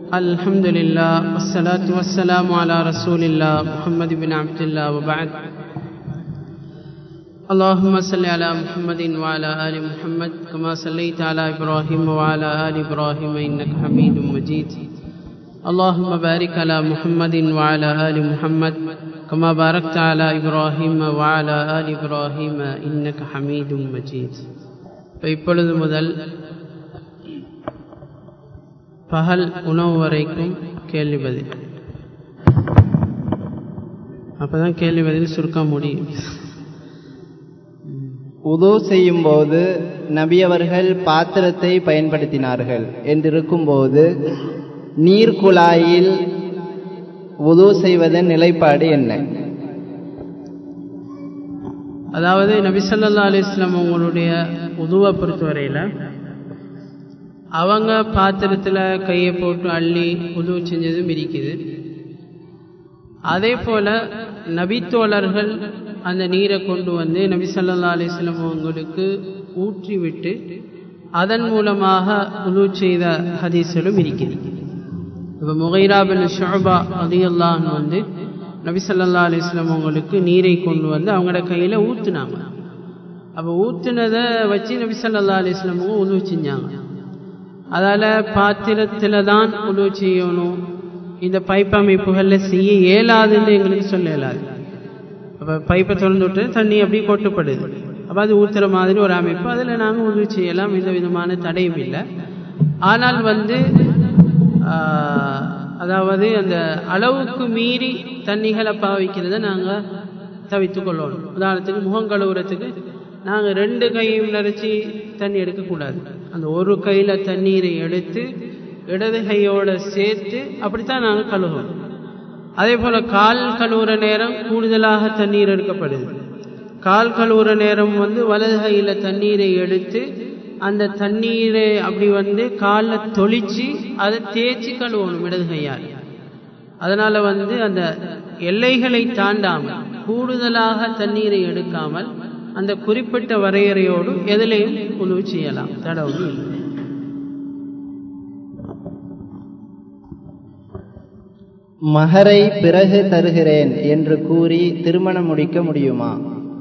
الحمد لله والصلاة والسلام على رسول الله محمد بن عبد الله وبعد اللهم صل على محمد وعلى آل محمد كما صليت على إبراهيم وعلى آل إبراهيم إنك حميد مجيد اللهم بارك على محمد وعلى آل محمد كما باركت على إبراهيم وعلى آل إبراهيم إنك حميد مجيد இப்பொழுது முதல் பகல் உணவு வரைக்கும் கேள்வி பதில் அப்பதான் கேள்வி பதில் சுருக்க முடியும் உது செய்யும் போது நபியவர்கள் பாத்திரத்தை பயன்படுத்தினார்கள் என்றிருக்கும்போது நீர் குழாயில் உது செய்வதன் நிலைப்பாடு என்ன அதாவது நபிசல்லா அலிஸ்லாம் அவங்களுடைய உதுவை பொறுத்தவரையில் அவங்க பாத்திரத்தில் கையை போட்டு அள்ளி உதவு செஞ்சதும் இருக்குது அதே போல நபித்தோழர்கள் அந்த நீரை கொண்டு வந்து நபி சல்லா அலிஸ்லாம் அவங்களுக்கு ஊற்றி விட்டு அதன் மூலமாக உது செய்த ஹதீஸ்களும் இருக்குது இப்போ முகைரா பின் ஷோபா அதிகல்லான் வந்து நபி சல்லா அலிஸ்லாம் அவங்களுக்கு நீரை கொண்டு வந்து அவங்களோட கையில் ஊற்றுனாங்க அப்போ ஊற்றுனதை வச்சு நபி சல்லா அலிஸ்லாம் அவங்க உதவு செஞ்சாங்க அதால் பாத்திரத்தில் தான் உதவு செய்யணும் இந்த பைப் அமைப்புகளில் செய்ய இயலாதுன்னு எங்களுக்கு சொல்ல இயலாது அப்போ பைப்பை திறந்து விட்டு தண்ணி அப்படியே கொட்டப்படுது அப்போ அது ஊற்றுற மாதிரி ஒரு அமைப்பு அதில் நாங்கள் உதவி செய்யலாம் எந்த விதமான தடையும் இல்லை ஆனால் வந்து அதாவது அந்த அளவுக்கு மீறி தண்ணிகளை பாவிக்கிறத நாங்கள் தவித்து கொள்ளணும் உதாரணத்துக்கு முகம் கழுவுறதுக்கு நாங்கள் ரெண்டு கையும் நிறச்சி தண்ணி எடுக்கக்கூடாது அந்த ஒரு கையில் தண்ணீரை எடுத்து இடது கையோட சேர்த்து அப்படித்தான் நாங்கள் கழுவுறோம் அதே போல் கால் கழுவுற நேரம் கூடுதலாக தண்ணீர் எடுக்கப்படுது கால் கழுவுற நேரம் வந்து வலது கையில் தண்ணீரை எடுத்து அந்த தண்ணீரை அப்படி வந்து காலில் தொளிச்சு அதை தேய்ச்சி கழுவணும் இடது கையால் அதனால் வந்து அந்த எல்லைகளை தாண்டாமல் கூடுதலாக தண்ணீரை எடுக்காமல் அந்த குறிப்பிட்ட வரையறையோடு எதிலையும் உணவு செய்யலாம் தடவு மகரை பிறகு தருகிறேன் என்று கூறி திருமணம் முடிக்க முடியுமா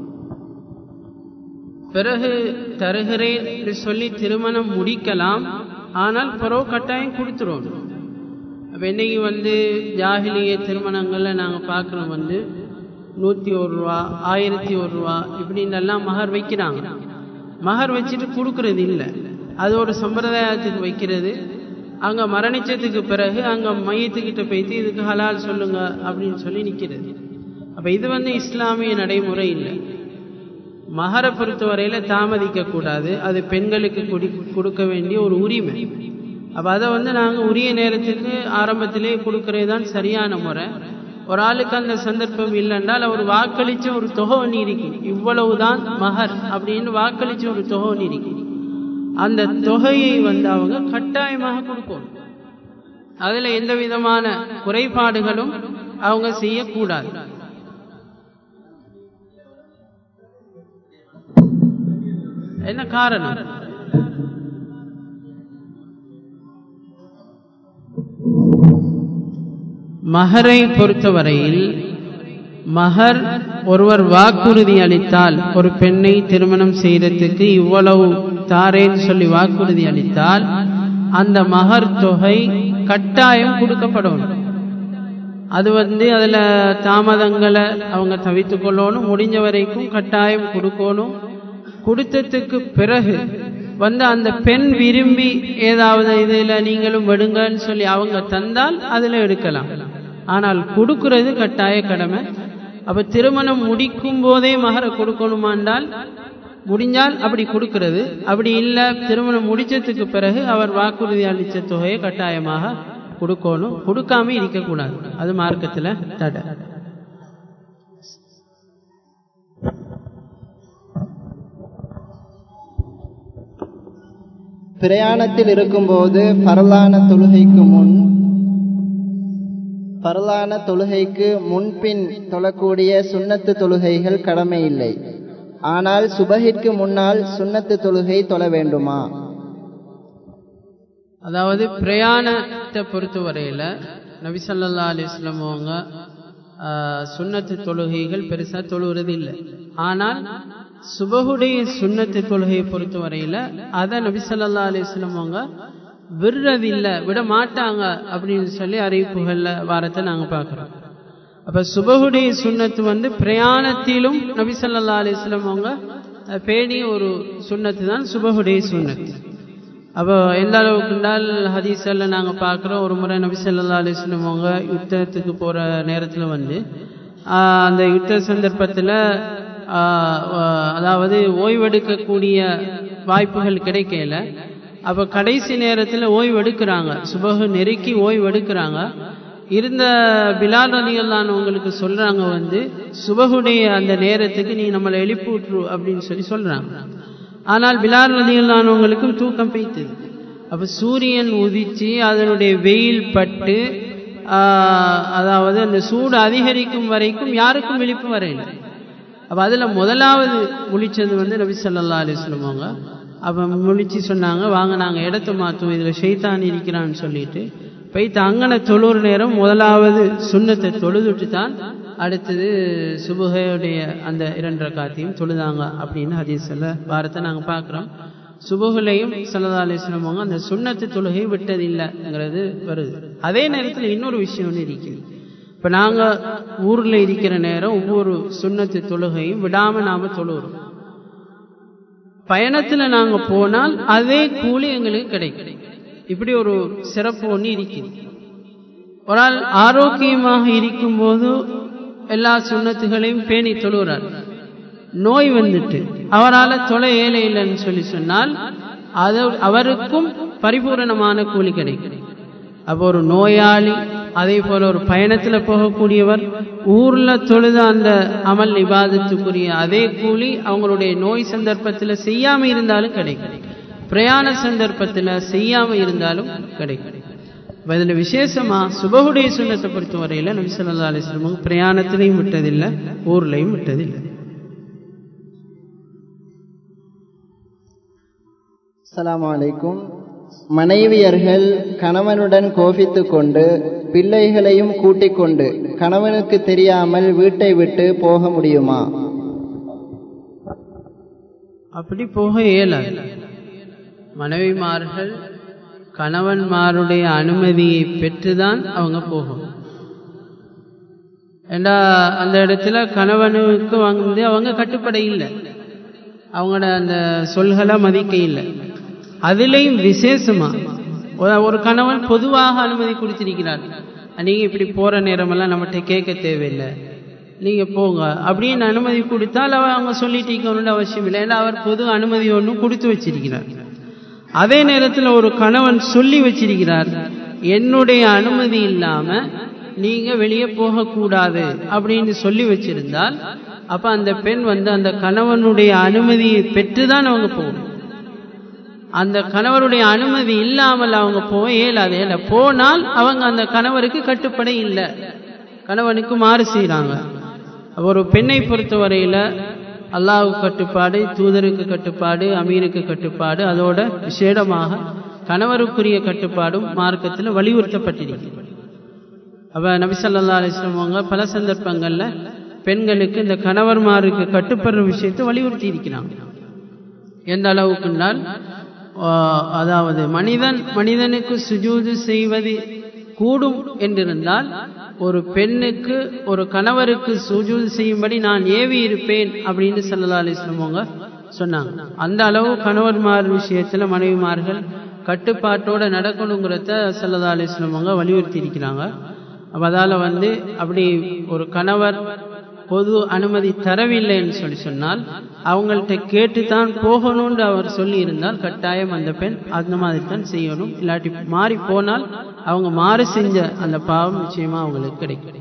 பிறகு தருகிறேன் என்று சொல்லி திருமணம் முடிக்கலாம் ஆனால் பிறகு கட்டாயம் கொடுத்துருவோம் அப்போ இன்னைக்கு வந்து ஜாகிலிய திருமணங்களை நாங்கள் பார்க்குறோம் வந்து நூற்றி ஒரு ரூபா ஆயிரத்தி ஒரு ரூபா இப்படின்னெல்லாம் மகர் வைக்கிறாங்க மகர் வச்சுட்டு கொடுக்கறது இல்லை அது ஒரு சம்பிரதாயத்துக்கு வைக்கிறது அங்கே மரணிச்சதுக்கு பிறகு அங்கே மையத்துக்கிட்ட போய்த்து இதுக்கு ஹலால் சொல்லுங்க அப்படின்னு சொல்லி நிற்கிறது அப்போ இது வந்து இஸ்லாமிய நடைமுறை இல்லை மகரை பொறுத்தவரையில் தாமதிக்கக்கூடாது அது பெண்களுக்கு குடி கொடுக்க வேண்டிய ஒரு உரிமை அப்போ அதை வந்து நாங்கள் உரிய நேரத்துக்கு ஆரம்பத்திலே கொடுக்கறது தான் சரியான முறை ஒரு ஆளுக்கு அந்த சந்தர்ப்பம் இல்லைன்றால் அவர் வாக்களிச்ச ஒரு தொகை நீடிக்கும் இவ்வளவுதான் மகர் அப்படின்னு வாக்களிச்ச ஒரு தொகை நீடிக்கும் அந்த தொகையை வந்து அவங்க கட்டாயமாக கொடுக்கணும் அதில் எந்த விதமான குறைபாடுகளும் அவங்க செய்யக்கூடாது என்ன காரணம் மகரை பொறுத்தவரையில் மகர் ஒருவர் வாக்குறுதி அளித்தால் ஒரு பெண்ணை திருமணம் செய்யறதுக்கு இவ்வளவு தாரேன்னு சொல்லி வாக்குறுதி அளித்தால் அந்த மகர் தொகை கட்டாயம் கொடுக்கப்படணும் அது வந்து அதில் தாமதங்களை அவங்க தவித்து கொள்ளணும் முடிஞ்ச வரைக்கும் கட்டாயம் கொடுக்கணும் கொடுத்ததுக்கு பிறகு வந்து அந்த பெண் விரும்பி ஏதாவது இதில் நீங்களும் விடுங்கன்னு சொல்லி அவங்க தந்தால் அதில் எடுக்கலாம் ஆனால் கொடுக்கறது கட்டாய கடமை அப்போ திருமணம் முடிக்கும் போதே மகரை கொடுக்கணுமாண்டால் முடிஞ்சால் அப்படி கொடுக்கிறது அப்படி இல்லை திருமணம் முடிச்சதுக்கு பிறகு அவர் வாக்குறுதி அளித்த தொகையை கட்டாயமாக கொடுக்கணும் கொடுக்காம இருக்கக்கூடாது அது மார்க்கத்தில் தடை பிரயாணத்தில் இருக்கும்போது பரலான தொழுகைக்கு முன் பரலான தொழுகைக்கு முன்பின் தொழக்கூடிய சுன்னத்து தொழுகைகள் கடமை இல்லை ஆனால் சுபஹிற்கு முன்னால் சுன்னத்து தொழுகை தொழ வேண்டுமா அதாவது பிரயாணத்தை பொறுத்தவரையில் நபி ஸல்லல்லாஹு அலைஹி வஸல்லம் அவங்க ஆஹ், சுன்னத்து தொழுகைகள் பெருசா தொழுகிறது இல்லை ஆனால் சுபகுடைய சுன்னத்து தொழுகையை பொறுத்தவரையில் அதை நபி ஸல்லல்லாஹு அலைஹி வஸல்லம் அவங்க விடுறதில்லை விட மாட்டாங்க அப்படின்னு சொல்லி அறிவிப்புகளில் வாரத்தை நாங்கள் பார்க்குறோம் அப்ப சுபகுடைய சுன்னத்து வந்து பிரயாணத்திலும் நபி ஸல்லல்லாஹு அலைஹி வஸல்லம் அவங்க அஹ், பேணிய ஒரு சுன்னத்து தான் சுபகுடைய சுன்னத்து அப்போ எந்த அளவுக்கு என்றால் ஹதீஸில் நாங்கள் பார்க்குறோம் ஒரு முறை நபி ஸல்லல்லாஹு அலைஹி வஸல்லம் அவங்க யுத்தத்துக்கு போகிற நேரத்தில் வந்து ஆஹ், அந்த யுத்த சந்தர்ப்பத்தில் அதாவது ஓய்வெடுக்கக்கூடிய வாய்ப்புகள் கிடைக்கல அப்போ கடைசி நேரத்தில் ஓய்வு எடுக்கிறாங்க சுபகு நெருக்கி ஓய்வு எடுக்கிறாங்க இருந்த பிலால் ரலியல்லானவங்களுக்கு சொல்றாங்க வந்து சுபகுடைய அந்த நேரத்துக்கு நீ நம்மளை எழுப்பி விட்டுரு அப்படின்னு சொல்லி சொல்றாங்க ஆனால் பிலால் ரலியல்லானவங்களுக்கும் தூக்கம் பெய்த்தது அப்ப சூரியன் உதிச்சு அதனுடைய வெயில் பட்டு ஆஹ், அதாவது அந்த சூடு அதிகரிக்கும் வரைக்கும் யாருக்கும் விழிப்பு வரையில அப்ப அதுல முதலாவது முழிச்சது வந்து நபி ஸல்லல்லாஹு அலைஹி வஸல்லம் அவங்க அப்ப முழிச்சு சொன்னாங்க வாங்க நாங்க இடத்த மாத்துவோம் இதுல ஷைத்தான் இருக்கிறான்னு சொல்லிட்டு போய்த்து அங்கன தொழுற நேரம் முதலாவது சுண்ணத்தை தொழுதுட்டு தான் அடுத்தது சுபுகையுடைய அந்த இரண்டு ரக்காத்தையும் தொழுதாங்க அப்படின்னு ஹதீஸ்ல வாரத்தை நாங்க பார்க்குறோம் சுபுகளையும் சல்லா அலிஸ்லம் அவங்க அந்த சுண்ணத்து தொழுகை விட்டதில்லைங்கிறது வருது அதே நேரத்தில் இன்னொரு விஷயம் ஒன்று இருக்குது இப்போ நாங்கள் ஊரில் இருக்கிற நேரம் ஒவ்வொரு சுண்ணத்து தொழுகையும் விடாமல் நாம் தொழுகிறோம் பயணத்தில் நாங்கள் போனால் அதே கூலி எங்களுக்கு கிடைக்கும் இப்படி ஒரு சிறப்பு ஒன்று இருக்குது ஒரு ஆள் ஆரோக்கியமாக இருக்கும்போது எல்லா சுண்ணத்துகளையும் பேணி தொழுகிறார் நோய் வந்துட்டு அவரால் தொலை ஏழை இல்லைன்னு சொல்லி சொன்னால் அது அவருக்கும் பரிபூரணமான கூலி கிடைக்கும் அப்போ ஒரு நோயாளி அதே போல ஒரு பயணத்தில் போகக்கூடியவர் ஊர்ல தொழுத அந்த அமல் இபாதத்துக்குரிய அதே கூலி அவங்களுடைய நோய் சந்தர்ப்பத்தில் செய்யாம இருந்தாலும் கிடைக்கும் பிரயாண சந்தர்ப்பத்தில் செய்யாம இருந்தாலும் கிடைக்கும் இப்ப இதுல விசேஷமா சுபகுடைய சுண்ணத்தை பொறுத்த வரையில நபி ஸல்லல்லாஹு அலைஹி வஸல்லம் பிரயாணத்திலையும் விட்டதில்லை ஊர்லையும் விட்டதில்லை அஸ்ஸலாமு அலைக்கும் மனைவியர்கள் கணவனுடன் கோபித்துக் கொண்டு பிள்ளைகளையும் கூட்டிக் கொண்டு கணவனுக்கு தெரியாமல் வீட்டை விட்டு போக முடியுமா அப்படி போக இயலாது மனைவிமார்கள் கணவன்மாருடைய அனுமதியை பெற்றுதான் அவங்க போகணும் ஏண்டா அந்த இடத்துல கணவனுக்கு வந்து அவங்க கட்டுப்பட இல்லை அவங்களோட அந்த சொல்களை மதிக்க இல்லை அதுலேயும் விசேஷமா ஒரு- ஒரு கணவன் பொதுவாக அனுமதி கொடுத்திருக்கிறார் நீங்க இப்படி போற நேரமெல்லாம் நம்மகிட்ட கேட்க தேவையில்லை நீங்க போங்க அப்படின்னு அனுமதி கொடுத்தால் அவ அவங்க சொல்லிட்டு இருக்கணும்னு அவசியம் இல்லை ஏன்னா அவர் பொது அனுமதி ஒன்றும் கொடுத்து வச்சிருக்கிறார் அதே நேரத்தில் ஒரு கணவன் சொல்லி வச்சிருக்கிறார் என்னுடைய அனுமதி இல்லாம நீங்க வெளியே போகக்கூடாது அப்படின்னு சொல்லி வச்சிருந்தால் அப்ப அந்த பெண் வந்து அந்த கணவனுடைய அனுமதியை பெற்றுதான் அவங்க போகணும் அந்த கணவருடைய அனுமதி இல்லாமல் அவங்க போக இயலாது ஏல போனால் அவங்க அந்த கணவருக்கு கட்டுப்பட இல்லை கணவனுக்கு மாறு செய்கிறாங்க ஒரு பெண்ணை பொறுத்தவரையில அல்லாஹ்வுக்கு கட்டுப்பாடு தூதருக்கு கட்டுப்பாடு அமீருக்கு கட்டுப்பாடு அதோட விசேடமாக கணவருக்குரிய கட்டுப்பாடும் மார்க்கத்தில் வலியுறுத்தப்பட்டிருக்கிறது அப்ப நபி ஸல்லல்லாஹு அலைஹி வஸல்லம் அவங்க பல சந்தர்ப்பங்கள்ல பெண்களுக்கு இந்த கணவர்மாருக்கு கட்டுப்படுற விஷயத்தை வலியுறுத்தி இருக்கிறாங்க எந்த அளவுக்குன்றால் ஆஹ், அதாவது மனிதன் மனிதனுக்கு சுஜூது செய்வது கூடும் என்றிருந்தால் ஒரு பெண்ணுக்கு ஒரு கணவருக்கு சுஜூது செய்யும்படி நான் ஏவி இருப்பேன் அப்படின்னு ஸல்லல்லாஹு அலைஹி வஸல்லம் அவங்க சொன்னாங்க அந்த அளவு கணவர்மார் விஷயத்துல மனைவிமார்கள் கட்டுப்பாட்டோட நடக்கணுங்கிறத ஸல்லல்லாஹு அலைஹி வஸல்லம் அவங்க வலியுறுத்தி இருக்கிறாங்க அப்ப அதால வந்து அப்படி ஒரு கணவர் பொது அனுமதி தரவில்லைன்னு சொல்லி சொன்னால் அவங்கள்ட்ட கேட்டு தான் போகணும்னு அவர் சொல்லி இருந்தால் கட்டாயம் அந்த பெண் அந்த மாதிரி தான் செய்யணும் இல்லாட்டி மாறி போனால் அவங்க மாறு செஞ்ச அந்த பாவம் நிச்சயமா அவங்களுக்கு கிடைக்கும்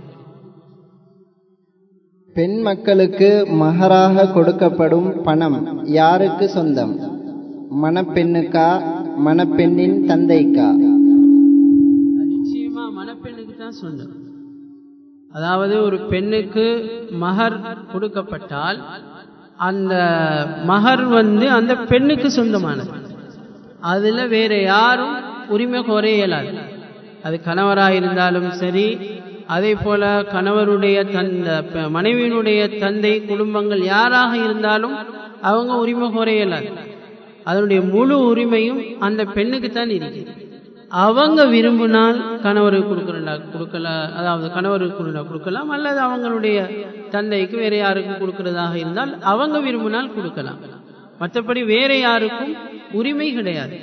பெண் மக்களுக்கு மகராக கொடுக்கப்படும் பணம் யாருக்கு சொந்தம் மணப்பெண்ணுக்கா மணப்பெண்ணின் தந்தைக்கா நிச்சயமா மணப்பெண்ணுக்கு தான் சொந்தம் அதாவது ஒரு பெண்ணுக்கு மகர் கொடுக்கப்பட்டால் அந்த மகர் வந்து அந்த பெண்ணுக்கு சொந்தமானது அதுல வேற யாரும் உரிமை கோர இயலாது அது கணவராக இருந்தாலும் சரி அதே போல கணவருடைய தந்த மனைவியினுடைய தந்தை குடும்பங்கள் யாராக இருந்தாலும் அவங்க உரிமை கோர இயலாது அதனுடைய முழு உரிமையும் அந்த பெண்ணுக்கு தான் இருக்கு அவங்க விரும்பினால் கணவருக்கு கொடுக்கறா கொடுக்கல அதாவது கணவருக்கு கொடுக்கா கொடுக்கலாம் அல்லது அவங்களுடைய தந்தைக்கு வேற யாருக்கும் கொடுக்கறதாக இருந்தால் அவங்க விரும்பினால் கொடுக்கலாம் மற்றபடி வேற யாருக்கும் உரிமை கிடையாது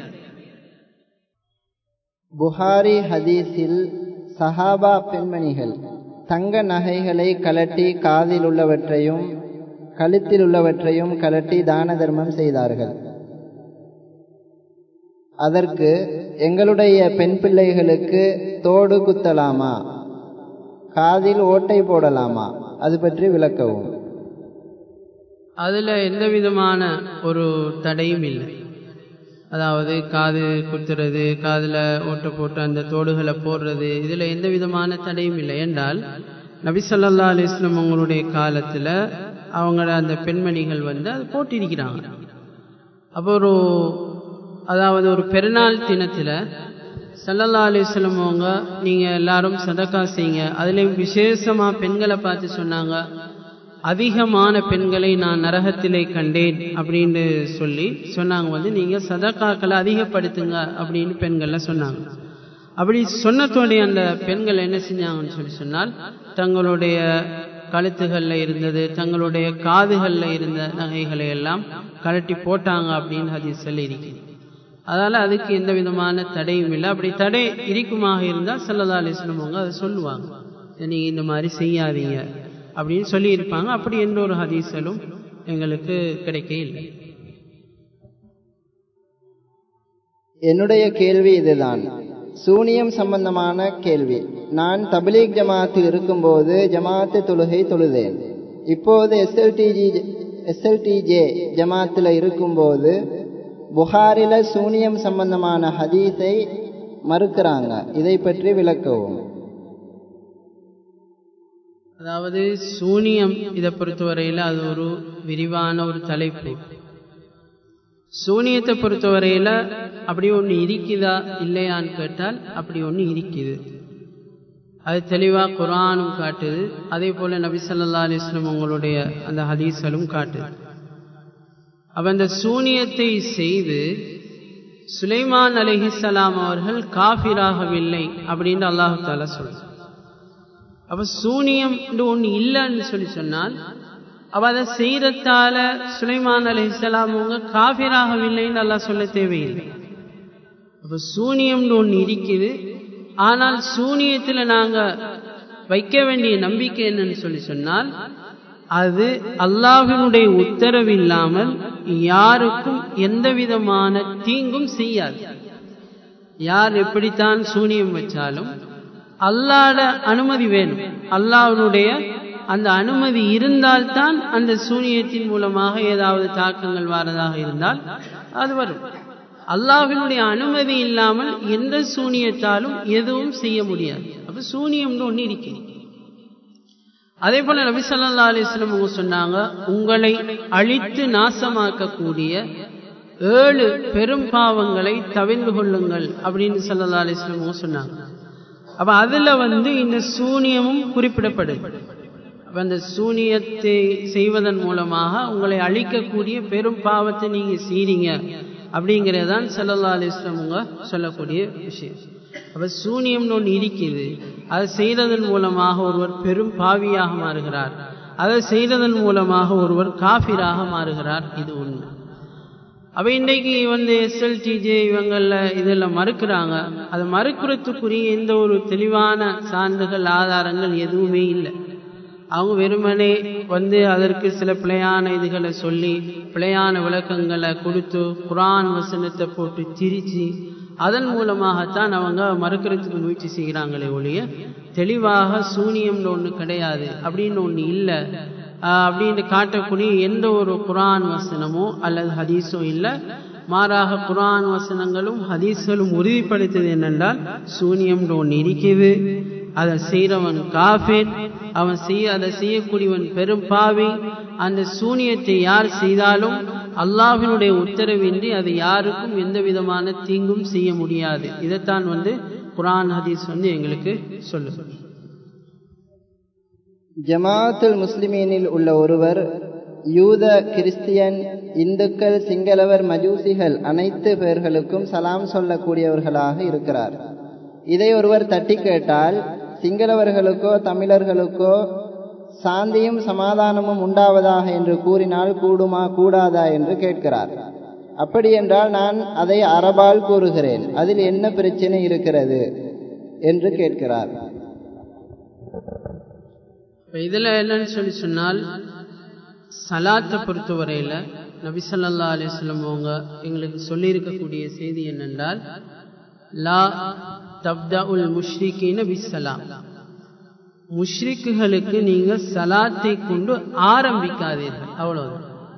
புகாரி ஹதீஸில் சஹாபா பெண்மணிகள் தங்க நகைகளை கலட்டி காதில் உள்ளவற்றையும் கழுத்தில் உள்ளவற்றையும் கலட்டி தான தர்மம் செய்தார்கள் அதற்கு எங்களுடைய பெண் பிள்ளைகளுக்கு தோடு குத்தலாமா காதில் ஓட்டை போடலாமா அது பற்றி விளக்கவும் அதுல எந்த விதமான ஒரு தடையும் இல்லை அதாவது காது குத்துறது காதில் ஓட்டை போட்டு அந்த தோடுகளை போடுறது இதில் எந்த விதமான தடையும் இல்லை என்றால் நபிசல்லா அலிஸ்லம் அவங்களுடைய காலத்தில் அவங்கள அந்த பெண்மணிகள் வந்து அது போட்டிருக்கிறாங்க அப்போ ஒரு அதாவது ஒரு பெருநாள் தினத்தில் சல்லல்லா அலிஸ்லம் அவங்க நீங்கள் எல்லாரும் சதக்கா செய்யுங்க அதுலேயும் விசேஷமாக பெண்களை பார்த்து சொன்னாங்க அதிகமான பெண்களை நான் நரகத்திலே கண்டேன் அப்படின்னு சொல்லி சொன்னாங்க வந்து நீங்கள் சதக்காக்களை அதிகப்படுத்துங்க அப்படின்னு பெண்கள்ல சொன்னாங்க அப்படி சொன்னதோடைய அந்த பெண்கள் என்ன செஞ்சாங்கன்னு சொல்லி சொன்னால் தங்களுடைய கழுத்துகளில் இருந்தது தங்களுடைய காதுகளில் இருந்த நகைகளை எல்லாம் கழட்டி போட்டாங்க அப்படின்னு ஹதீஸ் சொல்லி இருக்கிறது அதனால் அதுக்கு எந்த விதமான தடையும் இல்லை அப்படி தடை இருக்குமாக இருந்தால் சல்லதா அலிஸ்லம் அவங்க அதை சொல்லுவாங்க நீங்கள் இந்த மாதிரி செய்யாதீங்க அப்படின்னு சொல்லியிருப்பாங்க அப்படி எந்த ஒரு ஹதீஸலும் எங்களுக்கு கிடைக்க இல்லை என்னுடைய கேள்வி இதுதான் சூனியம் சம்பந்தமான கேள்வி நான் தபிலீக் ஜமாத்து இருக்கும்போது ஜமாத்து தொழுகை தொழுதேன் இப்போது எஸ்எல்டிஜி எஸ்எல்டிஜே ஜமாத்தில் இருக்கும்போது புகாரில சூனியம் சம்பந்தமான ஹதீஸை மறுக்கிறாங்க இதை பற்றி விளக்கவும் அதாவது சூனியம் இதை பொறுத்தவரையில் அது ஒரு விரிவான ஒரு தலைப்பு சூனியத்தை பொறுத்தவரையில் அப்படி ஒன்று இருக்குதா இல்லையான்னு கேட்டால் அப்படி ஒன்று இருக்குது அது தெளிவாக குரானும் காட்டுது அதே போல் நபி சல்லா அலிஸ்லம் உங்களுடைய அந்த ஹதீஸ்களும் காட்டுது அவ அந்த சூனியத்தை செய்து சுலைமான் அலிஹிசலாம் அவர்கள் காஃபிராகவில்லை அப்படின்னு அல்லாஹு தாலா சொல்ற அப்ப சூனியம் ஒன்று இல்லைன்னு சொல்லி சொன்னால் அவ அதை செய்யறதால சுலைமான் அலிஹிசலாம் அவங்க காஃபிராகவில்லைன்னு அல்லா சொல்ல தேவையில்லை அப்ப சூனியம்னு ஒன்று இருக்குது ஆனால் சூனியத்தில் நாங்க வைக்க வேண்டிய நம்பிக்கை என்னன்னு சொல்லி சொன்னால் அது அல்லாஹினுடைய உத்தரவு இல்லாமல் யாருக்கும் எந்த விதமான தீங்கும் செய்யாது யார் எப்படித்தான் சூனியம் வச்சாலும் அல்லாட அனுமதி வேணும் அல்லாஹனுடைய அந்த அனுமதி இருந்தால்தான் அந்த சூனியத்தின் மூலமாக ஏதாவது தாக்கங்கள் வரதாக இருந்தால் அது வரும் அல்லாஹினுடைய அனுமதி இல்லாமல் எந்த சூனியத்தாலும் எதுவும் செய்ய முடியாது அப்ப சூனியம்னு ஒன்று இருக்கிறது அதே போல நபி சொல்லா அலிஸ்லம் அவங்க சொன்னாங்க உங்களை அழித்து நாசமாக்கக்கூடிய ஏழு பெரும் பாவங்களை தவிர்ந்து கொள்ளுங்கள் அப்படின்னு சொல்லல்லா அலிஸ்லம் அவங்க சொன்னாங்க அப்ப அதுல வந்து இந்த சூனியமும் குறிப்பிடப்படுது அப்ப அந்த சூனியத்தை செய்வதன் மூலமாக உங்களை அழிக்கக்கூடிய பெரும் பாவத்தை நீங்க செய்றீங்க அப்படிங்கிறதான் சல்லல்லா அலிஸ்லம் அவங்க சொல்லக்கூடிய விஷயம் அப்ப சூனியம்னு ஒன்று இருக்குது அதை செய்ததன் மூலமாக ஒருவர் பெரும் பாவியாக மாறுகிறார் அதை செய்ததன் மூலமாக ஒருவர் காஃபிராக மாறுகிறார் இது உண்மை அப்ப இன்றைக்கு வந்து எஸ்எல்டிஜே இவங்கள இதெல்லாம் மறுக்கிறாங்க அதை மறுக்கிறதுக்குரிய எந்த ஒரு தெளிவான சான்றுகள் ஆதாரங்கள் எதுவுமே இல்லை அவங்க வெறுமனே வந்து அதற்கு சில பிழையான இதுகளை சொல்லி பிழையான விளக்கங்களை கொடுத்து குரான் வசனத்தை போட்டு திரிச்சு அதன் மூலமாகத்தான் அவங்க மறுக்கிறதுக்கு முயற்சி செய்கிறாங்களே ஒழிய தெளிவாக சூனியம்னு ஒன்று கிடையாது அப்படின்னு ஒன்று இல்லை அப்படின்னு காட்டக்கூடிய எந்த ஒரு குரான் வசனமோ அல்லது ஹதீஸோ இல்லை மாறாக குரான் வசனங்களும் ஹதீஸ்களும் உறுதிப்படுத்தது என்னென்றால் சூனியம்னு ஒன்று இருக்குது அதை செய்கிறவன் காஃபேன் அவன் செய்ய அதை செய்யக்கூடியவன் பெரும் பாவி அந்த சூனியத்தை யார் செய்தாலும் அல்லாஹினுடைய உத்தரவின்றி அது யாருக்கும் எந்த விதமான தீங்கும் செய்ய முடியாது இதைத்தான் வந்து குரான் ஹதீஸ் வந்து எங்களுக்கு சொல்லுது ஜமாத்துல் முஸ்லிமீனில் உள்ள ஒருவர் யூத கிறிஸ்தியன் இந்துக்கள் சிங்களவர் மஜூசிகள் அனைத்து பேர்களுக்கும் சலாம் சொல்லக்கூடியவர்களாக இருக்கிறார் இதை ஒருவர் தட்டி கேட்டால் சிங்களவர்களுக்கோ தமிழர்களுக்கோ சாந்தியும் சமாதானமும் உண்டாவதாக என்று கூறினால் கூடுமா கூடாதா என்று கேட்கிறார் அப்படி என்றால் நான் அதை அரபால் கூறுகிறேன் அதில் என்ன பிரச்சனை இருக்கிறது என்று கேட்கிறார் இதில் என்னன்னு சொல்லி சொன்னால் சலாத்தை பொறுத்தவரையில் நபிசல்லா அலிஸ்லம் அவங்க எங்களுக்கு சொல்லியிருக்கக்கூடிய செய்தி என்னென்றால் லா தப்தா உல் முஷ்ரிகின பிஸ்ஸலாம் முஷ்ரிக்குகளுக்கு நீங்க சலாத்தை கொண்டு ஆரம்பிக்காதீர்கள் அவ்வளவு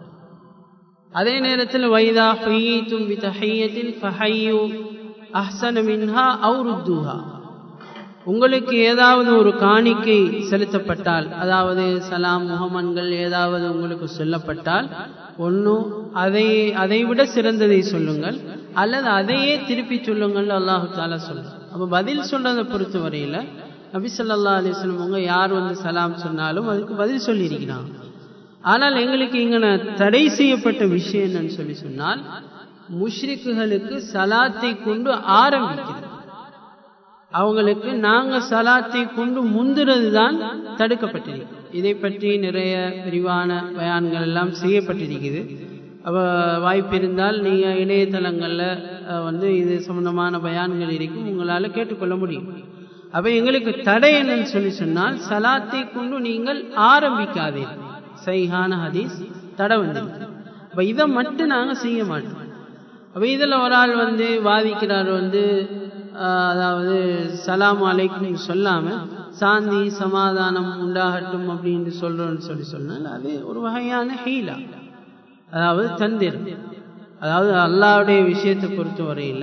அதே நேரத்தில் வைதா ஹுய்யீத்தும் பி தஹியத்தின் ஃபஹையு அஹ்சன மின்ஹா அவுருத்துஹா உங்களுக்கு ஏதாவது ஒரு காணிக்கை செலுத்தப்பட்டால் அதாவது சலாம் முகமன்கள் ஏதாவது உங்களுக்கு சொல்லப்பட்டால் ஒன்றும் அதை அதை விட சிறந்ததை சொல்லுங்கள் அல்லது அதையே திருப்பி சொல்லுங்கள் அல்லாஹு தாலா சொல்லுங்க அப்போ பதில் சொல்றதை பொறுத்த வரையில் நபி சொல்லா அலிஸ்லம் அவங்க யார் வந்து சலாம் சொன்னாலும் அதுக்கு பதில் சொல்லியிருக்கிறாங்க ஆனால் எங்களுக்கு இங்கே தடை செய்யப்பட்ட விஷயம் என்னன்னு சொல்லி சொன்னால் முஷ்ரிக்குகளுக்கு சலாத்தை கொண்டு ஆரம்பிக்கிறது அவங்களுக்கு நாங்க சலாத்தை கொண்டு முந்துறது தான் தடுக்கப்பட்டிருக்கு இதை பற்றி நிறைய விரிவான பயான்கள் எல்லாம் செய்யப்பட்டிருக்குது அவ வாய்ப்பு இருந்தால் நீங்க இணையதளங்கள்ல வந்து இது சம்பந்தமான பயான்கள் இருக்கும் உங்களால கேட்டுக்கொள்ள முடியும் அப்ப எங்களுக்கு தடை என்னன்னு சொல்லி சொன்னால் சலாத்தை கொண்டு நீங்கள் ஆரம்பிக்காதீர்கள் சைஹான ஹதீஸ் தடை வந்திருக்கு அப்ப இதை மட்டும் நாங்க செய்ய மாட்டோம் அப்ப இதுல ஒரு ஆள் வந்து வாதிக்கிறார் வந்து அதாவது சலாம் அலைக்கும் சொல்லாம சாந்தி சமாதானம் உண்டாகட்டும் அப்படின்னு சொல்றோம்னு சொல்லி சொன்னால் அது ஒரு வகையான ஹீலா அதாவது தந்திரம் அதாவது அல்லாவுடைய விஷயத்தை பொறுத்த வரையில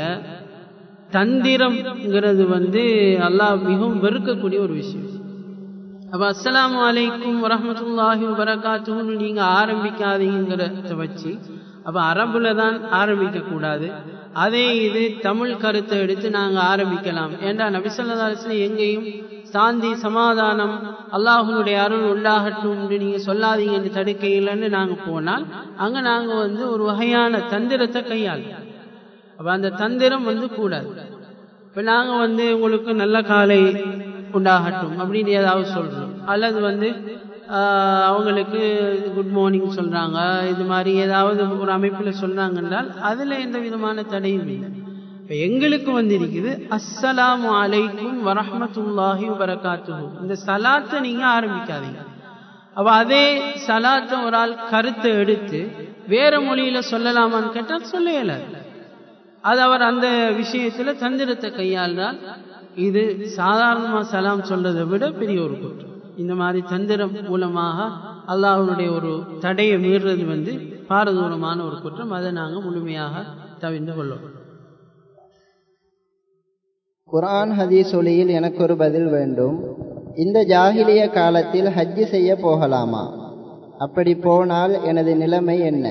தந்திரம்ங்கிறது வந்து அல்லாஹ் மிகவும் வெறுக்கக்கூடிய ஒரு விஷயம் அப்ப அஸ்லாம் வலைக்கும் வரமத்துல்லாஹி வரகாத்துன்னு நீங்க ஆரம்பிக்காதீங்கிறத வச்சு அப்ப அரபுல தான் ஆரம்பிக்க கூடாது அதே இது தமிழ் கருத்தை எடுத்து நாங்க ஆரம்பிக்கலாம் ஏண்டா நபிசல்லாஸ்ல எங்கேயும் சாந்தி சமாதானம் அல்லாஹனுடைய அருள் உண்டாகட்டும் நீங்க சொல்லாதீங்கன்னு தடுக்க இல்லைன்னு நாங்க போனால் அங்க நாங்க வந்து ஒரு வகையான தந்திரத்தை கையாள் அப்ப அந்த தந்திரம் வந்து கூடாது இப்ப நாங்க வந்து உங்களுக்கு நல்ல காலை உண்டாகட்டும் அப்படின்னு ஏதாவது சொல்றோம் அல்லது வந்து அவங்களுக்கு குட் மார்னிங் சொல்றாங்க இது மாதிரி ஏதாவது ஒரு அமைப்பில் சொல்றாங்க என்றால் அதுல எந்த விதமான தடையும் இல்லை இப்ப எங்களுக்கு வந்து இருக்குது அஸ்ஸலாமு அலைக்கும் வரஹமத்துல்லாஹி வரகாத்துஹு இந்த சலாத்தை நீங்க ஆரம்பிக்காதீங்க அப்ப அதே சலாத்தை ஒரு ஆள் கருத்தை எடுத்து வேற மொழியில சொல்லலாமான்னு கேட்டால் சொல்ல இயலாது அது அவர் அந்த விஷயத்துல தந்திரத்தை கையாள்றால் இது சாதாரணமா சலாம் சொல்றதை விட பெரிய ஒரு குற்றம் இந்த மாதிரி தந்திரம் மூலமாக அல்லாஹனுடைய ஒரு தடையை மீறுறது வந்து பாரதூரமான ஒரு குற்றம் அதை நாங்கள் முழுமையாக தவிர்ந்து கொள்ளும் குரான் ஹதீஸ் ஒளியில் எனக்கு ஒரு பதில் வேண்டும் இந்த ஜாகிலிய காலத்தில் ஹஜ்ஜு செய்ய போகலாமா அப்படி போனால் எனது நிலைமை என்ன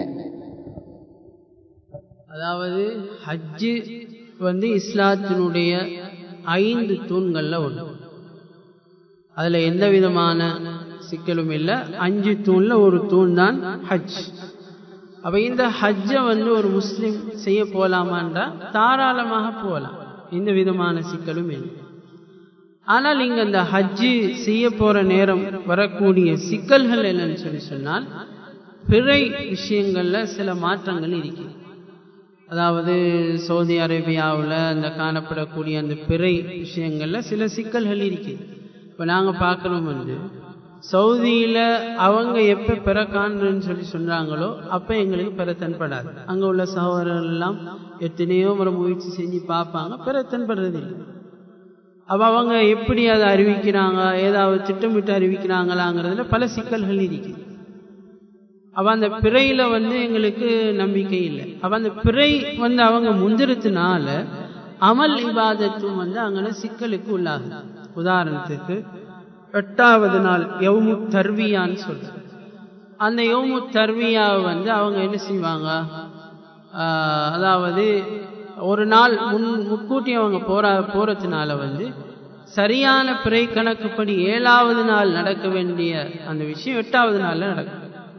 அதாவது ஹஜ்ஜு வந்து இஸ்லாத்தினுடைய ஐந்து தூண்கள்ல ஒன்று அதுல எந்த விதமான சிக்கலும் இல்லை அஞ்சு தூண்ல ஒரு தூண் தான் ஹஜ் அப்ப இந்த ஹஜ்ஜை வந்து ஒரு முஸ்லிம் செய்ய போலாமான்றா தாராளமாக போகலாம் எந்த விதமான சிக்கலும் இல்லை ஆனால் இங்க இந்த ஹஜ்ஜு செய்ய போற நேரம் வரக்கூடிய சிக்கல்கள் என்னன்னு சொல்லி சொன்னால் பிறை விஷயங்கள்ல சில மாற்றங்கள் இருக்கு அதாவது சவுதி அரேபியாவில் அந்த காணப்படக்கூடிய அந்த பிறை விஷயங்கள்ல சில சிக்கல்கள் இருக்கு இப்போ நாங்கள் பார்க்குறோம் வந்து சவுதியில் அவங்க எப்போ பிற காண்றன்னு சொல்லி சொன்னாங்களோ அப்போ எங்களுக்கு பிற தென்படாது அங்கே உள்ள சகோதரர்கள் எல்லாம் எத்தனையோ முறை முயற்சி செஞ்சு பார்ப்பாங்க பிற தென்படுறது இல்லை அப்போ அவங்க எப்படி அதை அறிவிக்கிறாங்க ஏதாவது திட்டமிட்டு அறிவிக்கிறாங்களாங்கிறதுல பல சிக்கல்கள் இருக்குது அப்ப அந்த பிறையில வந்து எங்களுக்கு நம்பிக்கை இல்லை அப்ப அந்த பிறை வந்து அவங்க முந்திரத்தினால அமல் இபாதத்தும் வந்து அங்கே சிக்கலுக்கு உள்ளாகுது உதாரணத்துக்கு எட்டாவது நாள் எவ்மு தர்வியான்னு சொல்ற அந்த யோமு தர்வியாவை வந்து அவங்க என்ன செய்வாங்க அதாவது ஒரு நாள் முன் முன்கூட்டி அவங்க போற போறதுனால வந்து சரியான பிறை கணக்குப்படி ஏழாவது நாள் நடக்க வேண்டிய அந்த விஷயம் எட்டாவது நாள்ல நடக்கும்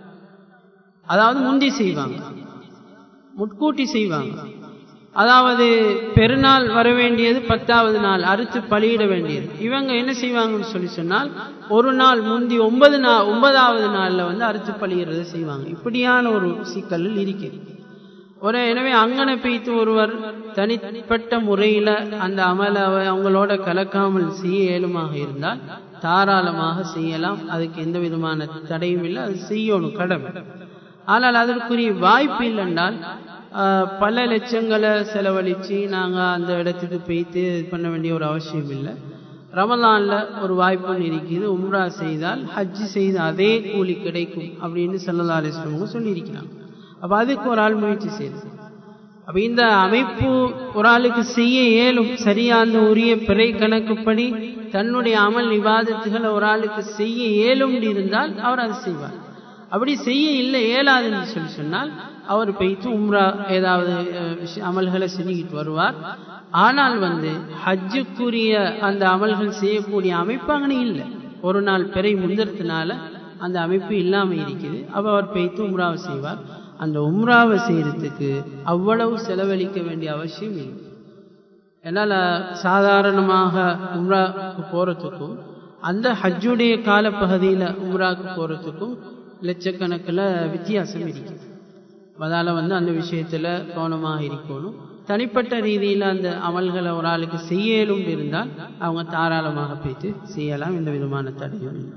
அதாவது முந்தி செய்வாங்க முட்கூட்டி செய்வாங்க அதாவது பெருநாள் வர வேண்டியது பத்தாவது நாள் அறுத்து பலியிட வேண்டியது இவங்க என்ன செய்வாங்கன்னு சொல்லி சொன்னால் ஒரு நாள் முந்தி ஒன்பது நாள் ஒன்பதாவது நாள்ல வந்து அறுத்து பலியிடுறத செய்வாங்க இப்படியான ஒரு சிக்கலில் இருக்கிறது ஒரு எனவே அங்கன பீத்து ஒருவர் தனிப்பட்ட முறையில அந்த அமலை அவங்களோட கலக்காமல் செய்ய இயலுமாக இருந்தால் தாராளமாக செய்யலாம் அதுக்கு எந்த விதமான தடையும் இல்லை அது செய்யணும் கடமை ஆனால் அதற்குரிய வாய்ப்பு இல்லைன்றால் பல லட்சங்களை செலவழித்து நாங்கள் அந்த இடத்துக்கு போய்த்து இது பண்ண வேண்டிய ஒரு அவசியம் இல்லை ரமலானில் ஒரு வாய்ப்பு இருக்குது உம்ரா செய்தால் ஹஜ்ஜு செய்த அதே கூலி கிடைக்கும் அப்படின்னு சல்லல்லா அலிஸ்லவங்க சொல்லியிருக்கிறாங்க அப்போ அதுக்கு ஒரு ஆள் முயற்சி செய்யுது அப்போ இந்த அமைப்பு ஒரு ஆளுக்கு செய்ய இயலும் சரியா அந்த உரிய பிறை கணக்குப்படி தன்னுடைய அமல் விவாதத்துகளை ஒரு ஆளுக்கு செய்ய இயலும் இருந்தால் அவர் அதை செய்வார் அப்படி செய்ய இல்லை இயலாதுன்னு சொல்லி சொன்னால் அவர் போய்த்து உம்ரா ஏதாவது அமல்களை செஞ்சுக்கிட்டு வருவார் ஆனால் வந்து ஹஜ்ஜுக்குரிய அந்த அமல்கள் செய்யக்கூடிய அமைப்பு அங்கே இல்லை ஒரு நாள் பிறை முந்திரத்தினால அந்த அமைப்பு இல்லாமல் இருக்குது அப்போ அவர் போய்த்து உம்ராவை செய்வார் அந்த உம்ராவை செய்யறதுக்கு அவ்வளவு செலவழிக்க வேண்டிய அவசியம் இல்லை என்னால் சாதாரணமாக உம்ராவுக்கு போகிறதுக்கும் அந்த ஹஜ்ஜுடைய காலப்பகுதியில் உம்ராவுக்கு போகிறதுக்கும் லட்சக்கணக்கில் வித்தியாசம் இருக்குது அதால் வந்து அந்த விஷயத்தில் கவனமாக இருக்கணும் தனிப்பட்ட ரீதியில் அந்த அமல்களை ஒரு ஆளுக்கு செய்யலும் இருந்தால் அவங்க தாராளமாக போய்த்து செய்யலாம் எந்த விதமான தடையும் இல்லை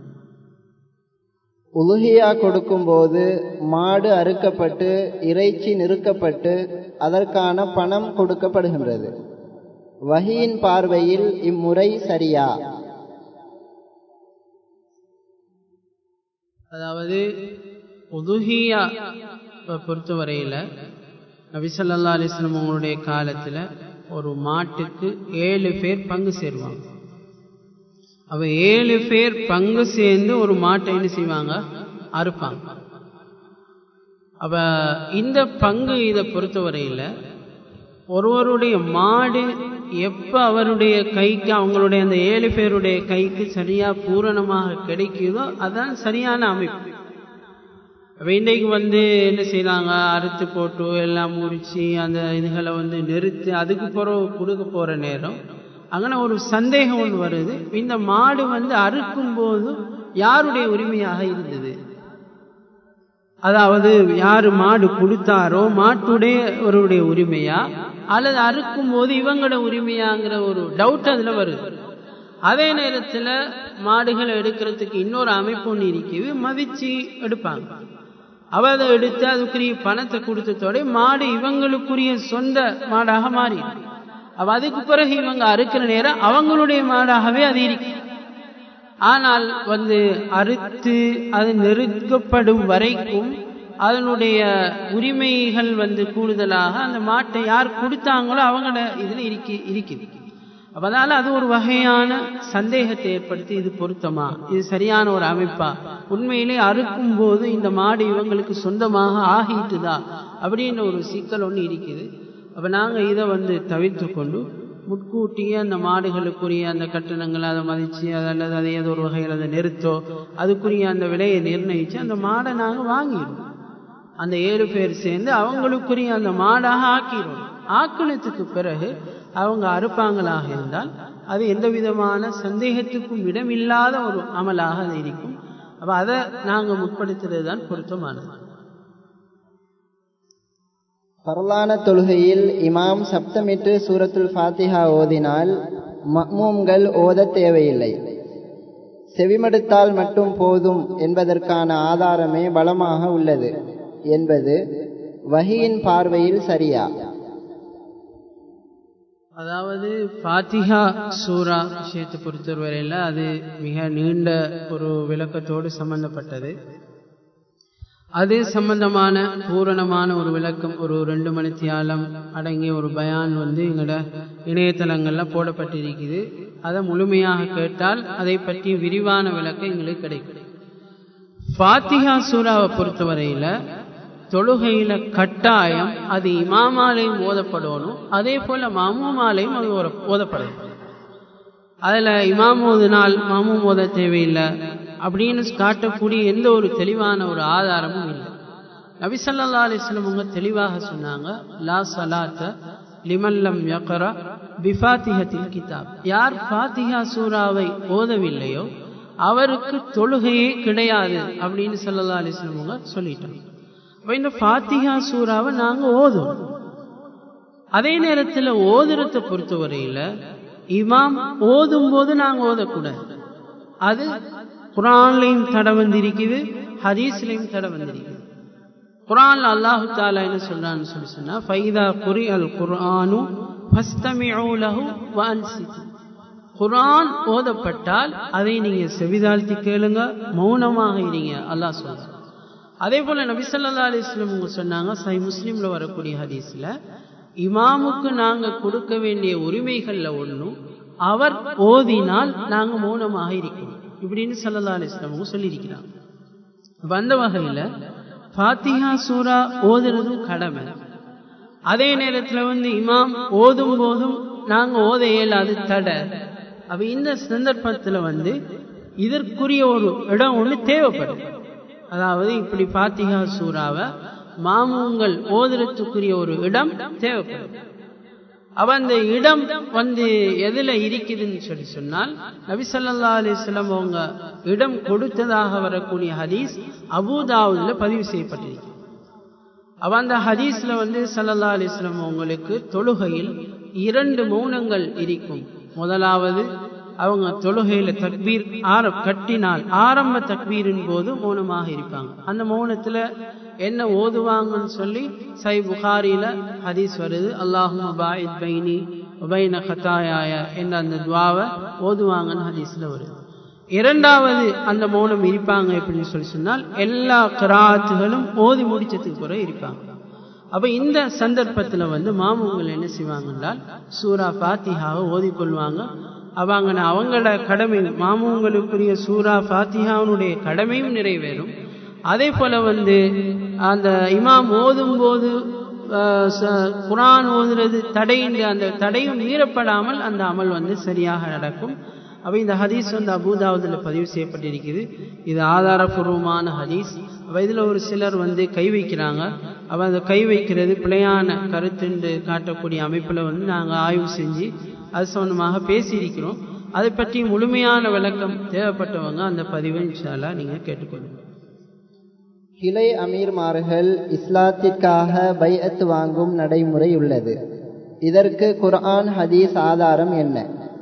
உலுகியா கொடுக்கும்போது மாடு அறுக்கப்பட்டு இறைச்சி நிறுக்கப்பட்டு அதற்கான பணம் கொடுக்கப்படுகின்றது வகியின் பார்வையில் இம்முறை சரியா அதாவது உதுகியா பொறுத்தவரையில் நபிசல்லா அலிஸ்லம் அவங்களுடைய காலத்தில் ஒரு மாட்டுக்கு ஏழு பேர் பங்கு சேருவாங்க அவ ஏழு பேர் பங்கு சேர்ந்து ஒரு மாட்டை என்ன செய்வாங்க அறுப்பாங்க அப்ப இந்த பங்கு இதை பொறுத்தவரையில் ஒருவருடைய மாடு எப்ப அவருடைய கைக்கு அவங்களுடைய அந்த ஏழு பேருடைய கைக்கு சரியா பூரணமாக கிடைக்குதோ அதுதான் சரியான அமைப்பு இன்றைக்கு வந்து என்ன செய்யறாங்க அறுத்து போட்டு எல்லாம் முடிச்சு அந்த இதுகளை வந்து நிறுத்தி அதுக்கு பிறகு கொடுக்க போற நேரம் அங்கே ஒரு சந்தேகம் ஒன்று வருது இந்த மாடு வந்து அறுக்கும் போது யாருடைய உரிமையாக இருந்தது அதாவது யாரு மாடு கொடுத்தாரோ மாட்டுடைய ஒருடைய உரிமையா அல்லது அறுக்கும் போது இவங்களோட உரிமையாங்கிற ஒரு டவுட் அதுல வருது அதே நேரத்தில் மாடுகளை எடுக்கிறதுக்கு இன்னொரு அமைப்பு ஒன்று இருக்குது மதிச்சு எடுப்பாங்க அவ அதை எடுத்து அதுக்குரிய பணத்தை கொடுத்ததோட மாடு இவங்களுக்குரிய சொந்த மாடாக மாறி அவ அதுக்கு பிறகு இவங்க அறுக்கிற நேரம் அவங்களுடைய மாடாகவே அது இருக்கு ஆனால் வந்து அறுத்து அது நெருக்கப்படும் வரைக்கும் அதனுடைய உரிமைகள் வந்து கூடுதலாக அந்த மாட்டை யார் கொடுத்தாங்களோ அவங்கள இதுல இருக்கி இருக்குது அதனால அது ஒரு வகையான சந்தேகத்தை ஏற்படுத்தி இது பொருத்தமா இது சரியான ஒரு அமைப்பா உண்மையிலே அறுக்கும் போது இந்த மாடு இவங்களுக்கு சொந்தமாக ஆகிட்டுதா அப்படின்ற ஒரு சிக்கல் ஒன்று இருக்குது அப்ப நாங்க இதை வந்து தவிர்த்து கொண்டு முட்கூட்டியே அந்த மாடுகளுக்குரிய அந்த கட்டணங்களை அதை மதிச்சு அல்லது அதை ஏதோ ஒரு வகையில் அதை நிறுத்தோ அதுக்குரிய அந்த விலையை நிர்ணயிச்சு அந்த மாடை நாங்கள் வாங்கிடுவோம் அந்த ஏழு பேர் சேர்ந்து அவங்களுக்குரிய அந்த மாடாக ஆக்கிடுவோம் ஆக்கினத்துக்கு பிறகு அவங்க அறுப்பாங்களாக இருந்தால் அது எந்த விதமான சந்தேகத்துக்கும் இடமில்லாத ஒரு அமலாக அது இருக்கும் அப்ப அதை நாங்கள் முற்படுத்துறது தான் பொருத்தமானது பரலான தொழுகையில் இமாம் சப்தமிட்டு சூரத்துல் ஃபாத்திஹா ஓதினால் மக்மூம்கள் ஓத தேவையில்லை செவிமடுத்தால் மட்டும் போதும் என்பதற்கான ஆதாரமே பலமாக உள்ளது என்பது வகியின் பார்வையில் சரியா அதாவது ஃபாத்திஹா சூரா விஷயத்தை பொறுத்தவரையில் அது மிக நீண்ட ஒரு விளக்கத்தோடு சம்பந்தப்பட்டது அது சம்பந்தமான பூரணமான ஒரு விளக்கம் ஒரு ரெண்டு மணித்தியாலம் அடங்கிய ஒரு பயான் வந்து எங்களோட இணையதளங்களில் போடப்பட்டிருக்குது அதை முழுமையாக கேட்டால் அதை பற்றி விரிவான விளக்கம் எங்களுக்கு கிடைக்கும் ஃபாத்திஹா சூறாவை பொறுத்தவரையில தொழுகையில கட்டாயம் அது இமாமாலையும் ஓதப்படணும் அதே போல மாமூமாலையும் அது ஓதப்படணும் அதுல இமாம் ஓதுனால் மாமும் ஓத தேவையில்லை அப்படின்னு காட்டக்கூடிய எந்த ஒரு தெளிவான ஒரு ஆதாரமும் இல்லை நபிசல்லா அலிஸ்லம் அவங்க தெளிவாக சொன்னாங்க லா சலாத்த லிமல்லம் யக்கரா பிஃபாத்திஹத்தில் கிதாப் யார் ஃபாத்திஹா சூறாவை ஓதவில்லையோ அவருக்கு தொழுகையே கிடையாது அப்படின்னு சல்லா அலிஸ்லம் அவங்க சொல்லிட்டாங்க இந்த ஃபாத்திஹா சூறாவை நாங்க ஓதுவோம் அதே நேரத்தில் ஓதுறத்தை பொறுத்தவரையில இமாம் ஓதும் போது நாங்க ஓதக்கூடாது அது குரான்லையும் தடை வந்திருக்குது ஹதீஸ்லையும் தடை வந்திருக்குது குரான் அல்லாஹு தாலா என்ன சொல்றான்னு சொல்லி சொன்னா ஃபைதா குரி அல் குர்ஆனு குரான் ஓதப்பட்டால் அதை நீங்க செவிதாழ்த்தி கேளுங்க மௌனமாக இருங்க அல்லாஹ் சொல்ற அதே போல நபிசல்லா அலிஸ்லம் சொன்னாங்க சை முஸ்லீம்ல வரக்கூடிய ஹதீஸ்ல இமாமுக்கு நாங்க கொடுக்க வேண்டிய உரிமைகள்ல ஒண்ணும் அவர் ஓதினால் நாங்க மௌனமாக இருக்கணும் இப்படின்னு சல்லா அலிஸ்லாம் சொல்லியிருக்கிறாங்க அந்த வகையில ஃபாத்திஹா சூரா ஓதுறதும் கடமை அதே நேரத்துல வந்து இமாம் ஓதும் போதும் நாங்க ஓத இயலாது தடை அப்ப இந்த சந்தர்ப்பத்துல வந்து இதற்குரிய ஒரு இடம் ஒண்ணு தேவைப்படும் அதாவது இப்படி ஃபாத்திஹா சூறாவை மாமுங்கள் ஓதுறதுக்குரிய ஒரு இடம் தேவைப்படும் அவ அந்த இடம் வந்து எதுல இருக்குதுன்னு சொல்லி சொன்னால் நபிசல்லா அலிஸ்லாம் அவங்க இடம் கொடுத்ததாக வரக்கூடிய ஹதீஸ் அபுதாவுல பதிவு செய்யப்பட்டிருக்கு அவ அந்த ஹதீஸ்ல வந்து சல்லல்லா அலிஸ்லாம் அவங்களுக்கு தொழுகையில் இரண்டு மௌனங்கள் இருக்கும் முதலாவது அவங்க தொழுகையில தக்பீர் ஆர கட்டினால் ஆரம்ப தக்பீரின் போது மௌனமாக இருப்பாங்க அந்த மௌனத்துல என்ன ஓதுவாங்கன்னு சொல்லி சை புகாரில ஹதீஸ் வருது அல்லாஹும் பாயித் பைனி உபைன கத்தாயாய என்ற அந்த துவாவை ஓதுவாங்கன்னு ஹதீஸ்ல வருது இரண்டாவது அந்த மௌனம் இருப்பாங்க எப்படின்னு சொல்லி சொன்னால் எல்லா கிராத்துகளும் ஓதி முடிச்சதுக்கு பிறகு இருப்பாங்க அப்ப இந்த சந்தர்ப்பத்துல வந்து மாமுங்கள் என்ன செய்வாங்க என்றால் சூரா பாத்திஹாவை ஓதிக்கொள்வாங்க அவங்க அவங்களோட கடமை மாமுங்களுக்குரிய சூரா பாத்திஹாவுடைய கடமையும் நிறைவேறும் அதே போல வந்து அந்த இமாம் ஓதும் போது குரான் ஓதுறது தடையின்றி அந்த தடையும் மீறப்படாமல் அந்த அமல் வந்து சரியாக நடக்கும் அப்போ இந்த ஹதீஸ் வந்து அபூதாவதில் பதிவு செய்யப்பட்டிருக்குது இது ஆதாரபூர்வமான ஹதீஸ் அப்போ இதில் ஒரு சிலர் வந்து கை வைக்கிறாங்க அப்போ அந்த கை வைக்கிறது பிழையான கருத்துண்டு காட்டக்கூடிய அமைப்பில் வந்து நாங்கள் ஆய்வு செஞ்சு அது சம்பந்தமாக பேசியிருக்கிறோம் அதை பற்றி முழுமையான விளக்கம் தேவைப்பட்டவங்க அந்த பதிவை இன்ஷால்லா நீங்கள் கேட்டுக்கொள்ளுங்க கிளை அமீர்மார்கள் இஸ்லாத்திற்காக பைஅத் வாங்கும் நடைமுறை உள்ளது இதற்கு குர்ஆன் ஹதீஸ் ஆதாரம் என்ன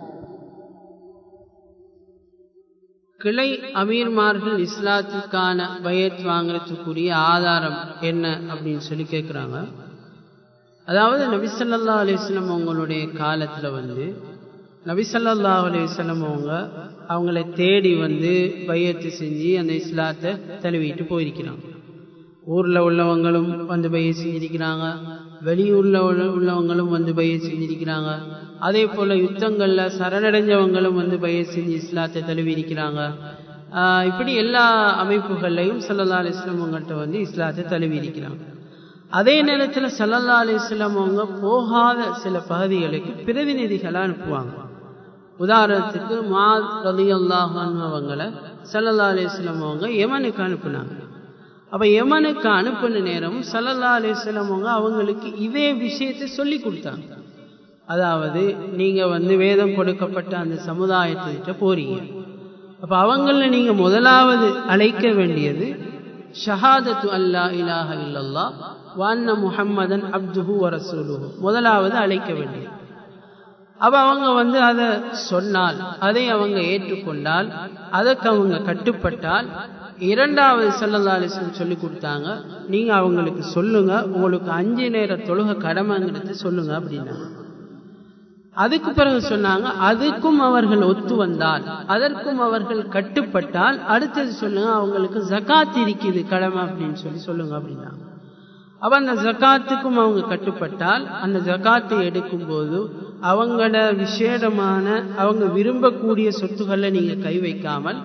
கிளை அமீர்மார்கள் இஸ்லாத்துக்கான பயத் வாங்குறதுக்குரிய ஆதாரம் என்ன அப்படின்னு சொல்லி கேட்குறாங்க அதாவது நபிசல்லா அலிஸ்லம் அவங்களுடைய காலத்துல வந்து நபிசல்லா அலிஸ்லம் அவங்க அவங்கள தேடி வந்து பையத்து செஞ்சு அந்த இஸ்லாத்தை தழுவிட்டு போயிருக்கிறாங்க ஊர்ல உள்ளவங்களும் வந்து பைய செஞ்சிருக்கிறாங்க வெளியூர்ல உள்ளவங்களும் வந்து பைய செஞ்சிருக்கிறாங்க அதே போல யுத்தங்கள்ல சரணடைஞ்சவங்களும் வந்து பைய செஞ்சு இஸ்லாத்தை தழுவி இருக்கிறாங்க இப்படி எல்லா அமைப்புகள்லையும் சல்லல்லா அலிஸ்லாம் அவங்கள்ட்ட வந்து இஸ்லாத்தை தழுவி இருக்கிறாங்க அதே நேரத்தில் சல்லல்லா அலிஸ்லாம் அவங்க போகாத சில பகுதிகளுக்கு பிரதிநிதிகளை அனுப்புவாங்க உதாரணத்துக்கு மா ரலி அல்லாஹான் அவங்களை சல்லல்லா அலிஸ்லாம் அவங்க யமனுக்கு அனுப்புனாங்க அப்ப யமனுக்கு அனுப்பின நேரம் சல்லல்லா அலிஸ்லாம் அவங்க அவங்களுக்கு இதே விஷயத்தை சொல்லி கொடுத்தாங்க அதாவது நீங்க வந்து வேதம் கொடுக்கப்பட்ட அந்த சமுதாயத்திட்ட போறீங்க அப்ப அவங்கள நீங்க முதலாவது அழைக்க வேண்டியது ஷஹாதத்து அல்லா இலாஹ இல்லல்லா வான்ன முஹம்மதன் அப்துஹு வரசூலுஹு முதலாவது அழைக்க வேண்டியது அப்ப அவங்க வந்து அதை சொன்னால் அதை அவங்க ஏற்றுக்கொண்டால் அதற்கு அவங்க கட்டுப்பட்டால் இரண்டாவது சல்லல்லா அலிஸ்லம் சொல்லி கொடுத்தாங்க நீங்க அவங்களுக்கு சொல்லுங்க உங்களுக்கு அஞ்சு நேர தொழுக கடமைங்கிறது சொல்லுங்க அப்படின்னாங்க அதுக்கு பிறகு சொன்னாங்க அதுக்கும் அவர்கள் ஒத்து வந்தால் அதற்கும் அவர்கள் கட்டுப்பட்டால் அடுத்தது சொல்லுங்க அவங்களுக்கு ஜக்காத் இருக்குது கடமை அப்படின்னு சொல்லி சொல்லுங்க அப்படின்னாங்க அப்ப அந்த ஜக்காத்துக்கும் அவங்க கட்டுப்பட்டால் அந்த ஜக்காத்தை எடுக்கும் போது அவங்களோட விசேடமான அவங்க விரும்பக்கூடிய சொத்துக்களை நீங்க கை வைக்காமல்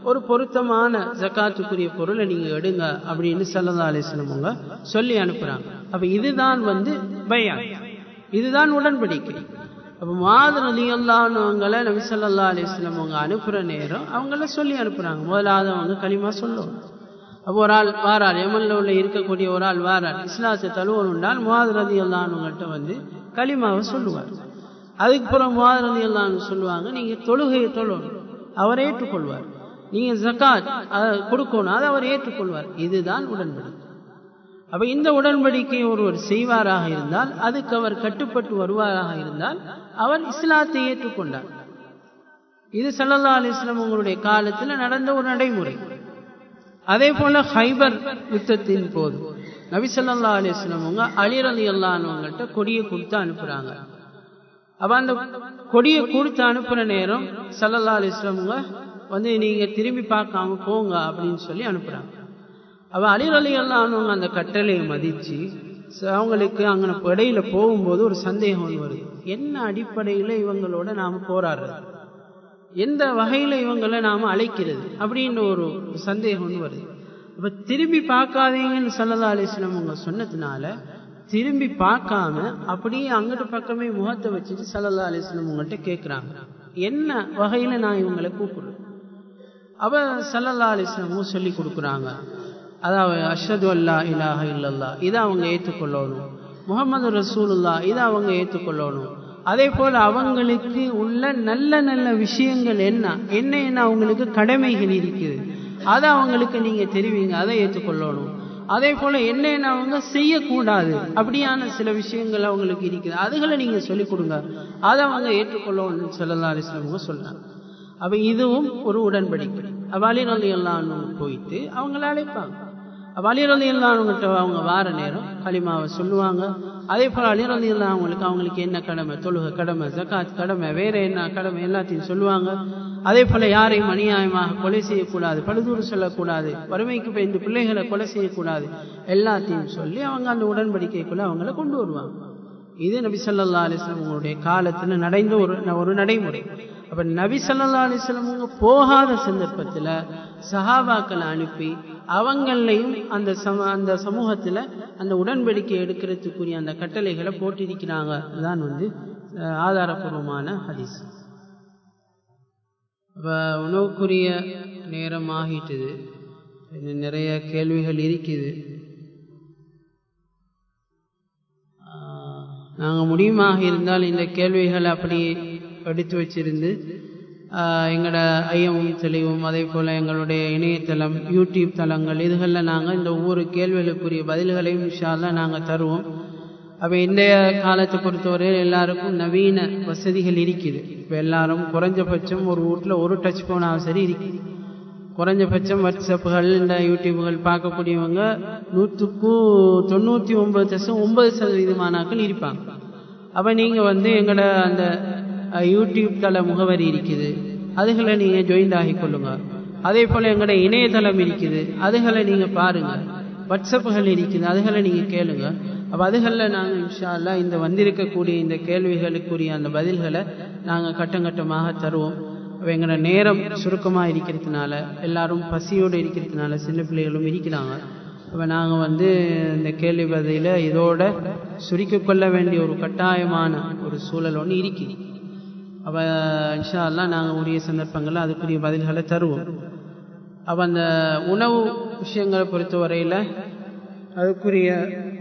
ஒரு பொருத்தமான ஜக்காத்துக்குரிய பொருளை நீங்க எடுங்க அப்படின்னு சல்லா அலிஸ்லமுங்க சொல்லி அனுப்புறாங்க அப்ப இதுதான் வந்து பயான் இதுதான் உடன்படிக்கை அப்ப மாதிரி அலியல்லானவங்களை நபி சொல்லா அலிஸ்லம் அவங்க அனுப்புற நேரம் அவங்கள சொல்லி அனுப்புறாங்க முதலாவது அவங்க களிமா சொல்லுவாங்க அப்போ ஒரு ஆள் வாரார் எமன்ல உள்ள இருக்கக்கூடிய ஒரு ஆள் வாரார் இஸ்லாத்தை தழுவன் உண்டால் முவாதர் ரதி அல்லானுங்கள்ட்ட வந்து களிமாவை சொல்லுவார் அதுக்கப்புறம் முவாதர் ரதி அல்லான்னு சொல்லுவாங்க நீங்க தொழுகையை தொழணும் அவர் ஏற்றுக்கொள்வார் நீங்க ஜக்காத் கொடுக்கணும் அதை அவர் ஏற்றுக்கொள்வார் இதுதான் உடன்படிக்கை அப்ப இந்த உடன்படிக்கை ஒருவர் செய்வாராக இருந்தால் அதுக்கு அவர் கட்டுப்பட்டு வருவாராக இருந்தால் அவர் இஸ்லாத்தை ஏற்றுக்கொண்டார் இது சல்லல்லா அலிஸ்லாம் உங்களுடைய காலத்தில் நடந்த ஒரு நடைமுறை அதே போல ஹைபர் யுத்தத்தின் போது நபி சொல்லா அலிஸ்லாம் அவங்க அலிர் அலி அல்லானவங்கள்ட்ட கொடியை கொடுத்து அனுப்புறாங்க அப்ப அந்த கொடியை கொடுத்து அனுப்புற நேரம் சல்லல்லா அலிஸ்லாமுங்க வந்து நீங்க திரும்பி பார்க்காம போங்க அப்படின்னு சொல்லி அனுப்புறாங்க அவ அலிர் அலி அல்லானவங்க அந்த கட்டளையை மதிச்சு அவங்களுக்கு அங்கே இடையில போகும்போது ஒரு சந்தேகம் ஒன்று வருது என்ன அடிப்படையில் இவங்களோட நாம போராடுறது எந்த வகையில இவங்களை நாம அழைக்கிறது அப்படின்னு ஒரு சந்தேகம் ஒன்று வருது அப்ப திரும்பி பார்க்காதீங்கன்னு சல்லல்லா அலிஸ்லாம் அவங்க சொன்னதுனால திரும்பி பார்க்காம அப்படியே அங்கிட்டு பக்கமே முகத்தை வச்சுட்டு சல்லல்லா அலிஸ்லாம் உங்கள்கிட்ட கேட்குறாங்க என்ன வகையில நான் இவங்களை கூப்பிடுறேன் அவ சல்லல்லா அலிஸ்லாமும் சொல்லி கொடுக்குறாங்க அதாவது அஷது அல்லா இலாஹ இல்லல்லா இதை அவங்க ஏற்றுக்கொள்ளணும் முகமது ரசூலுல்லா இதை அவங்க ஏற்றுக்கொள்ளணும் அதே போல அவங்களுக்கு உள்ள நல்ல நல்ல விஷயங்கள் என்ன என்ன என்ன அவங்களுக்கு கடமைகள் இருக்குது அதை அவங்களுக்கு நீங்க தெரிவிங்க அதை ஏற்றுக்கொள்ளணும் அதே போல என்னென்ன அவங்க செய்யக்கூடாது அப்படியான சில விஷயங்கள் அவங்களுக்கு இருக்குது அதுகளை நீங்க சொல்லிக் கொடுங்க அதை அவங்க ஏற்றுக்கொள்ளணும்னு சொல்லலாம் அலிஸ்லாமுங்க சொல்றாங்க அப்ப இதுவும் ஒரு உடன்படிக்கை அவாலிர் அலி எல்லாம் போயிட்டு அவங்கள அழைப்பாங்க அலிர் அலி இல்லாதவங்கள்ட்ட அவங்க வார நேரம் களிமாவை சொல்லுவாங்க அதே போல் அலிர் அலி அவங்களுக்கு அவங்களுக்கு என்ன கடமை தொழுகை கடமை ஜக்காத் கடமை வேற என்ன கடமை எல்லாத்தையும் சொல்லுவாங்க அதே போல யாரையும் அநியாயமாக கொலை செய்யக்கூடாது பழுதூறு சொல்லக்கூடாது வறுமைக்கு பயந்து பிள்ளைகளை கொலை செய்யக்கூடாது எல்லாத்தையும் சொல்லி அவங்க அந்த உடன்படிக்கைக்குள்ள அவங்கள கொண்டு வருவாங்க இது நபி சொல்லா அலிஸ்லாம் உங்களுடைய காலத்துல நடந்த ஒரு ஒரு நடைமுறை அப்ப நபி சொல்லா அலிஸ்லாம் போகாத சந்தர்ப்பத்துல சஹாபாக்களை அனுப்பி அவங்களையும் அந்த சம அந்த சமூகத்துல அந்த உடன்படிக்கை எடுக்கிறதுக்குரிய அந்த கட்டளைகளை போட்டிருக்கிறாங்க தான் வந்து ஆதாரபூர்வமான ஹதீஸ் இப்போ உணவுக்குரிய நேரம் ஆகிட்டுது நிறைய கேள்விகள் இருக்குது நாங்கள் முடியுமாக இருந்தால் இந்த கேள்விகளை அப்படி எடுத்து வச்சிருந்து எங்களோட ஐயமும் தெளிவும் அதே போல் எங்களுடைய இணையதளம் யூடியூப் தளங்கள் இதுகளில் நாங்கள் இந்த ஒவ்வொரு கேள்விகளுக்குரிய பதில்களையும் விஷாலாம் நாங்கள் தருவோம் அப்போ இன்றைய காலத்தை பொறுத்தவரையில் எல்லாருக்கும் நவீன வசதிகள் இருக்குது இப்போ எல்லாரும் குறைஞ்சபட்சம் ஒரு வீட்டில் ஒரு டச் ஃபோனாக சரி இருக்குது குறைஞ்சபட்சம் வாட்ஸ்அப்புகள் இந்த யூடியூப்புகள் பார்க்கக்கூடியவங்க நூற்றுக்கு தொண்ணூற்றி ஒன்பது தசம் ஒன்பது சதவீதமானாக்கள் இருப்பாங்க அப்போ நீங்கள் வந்து எங்களோட அந்த யூடியூப் தள முகவரி இருக்குது அதுகளை நீங்கள் ஜாயின் ஆகி கொள்ளுங்க அதே போல் எங்களோட இணையதளம் இருக்குது அதுகளை நீங்கள் பாருங்கள் வாட்ஸ்அப்புகள் இருக்குது அதுகளை நீங்கள் கேளுங்க அப்போ அதுகளில் நாங்கள் இன்ஷால்லா இந்த வந்திருக்கக்கூடிய இந்த கேள்விகளுக்குரிய அந்த பதில்களை நாங்கள் கட்டங்கட்டமாக தருவோம் எங்களோட நேரம் சுருக்கமாக இருக்கிறதுனால எல்லாரும் பசியோடு இருக்கிறதுனால சின்ன பிள்ளைகளும் இருக்கிறாங்க அப்போ நாங்கள் வந்து இந்த கேள்வி பதில இதோட சுருக்கிக் கொள்ள வேண்டிய ஒரு கட்டாயமான ஒரு சூழல் ஒன்று இருக்குது அப்போ இன்ஷால்லாம் நாங்கள் உரிய சந்தர்ப்பங்களில் அதுக்குரிய பதில்களை தருவோம் அப்போ அந்த உணவு விஷயங்களை பொறுத்தவரையில் அதுக்குரிய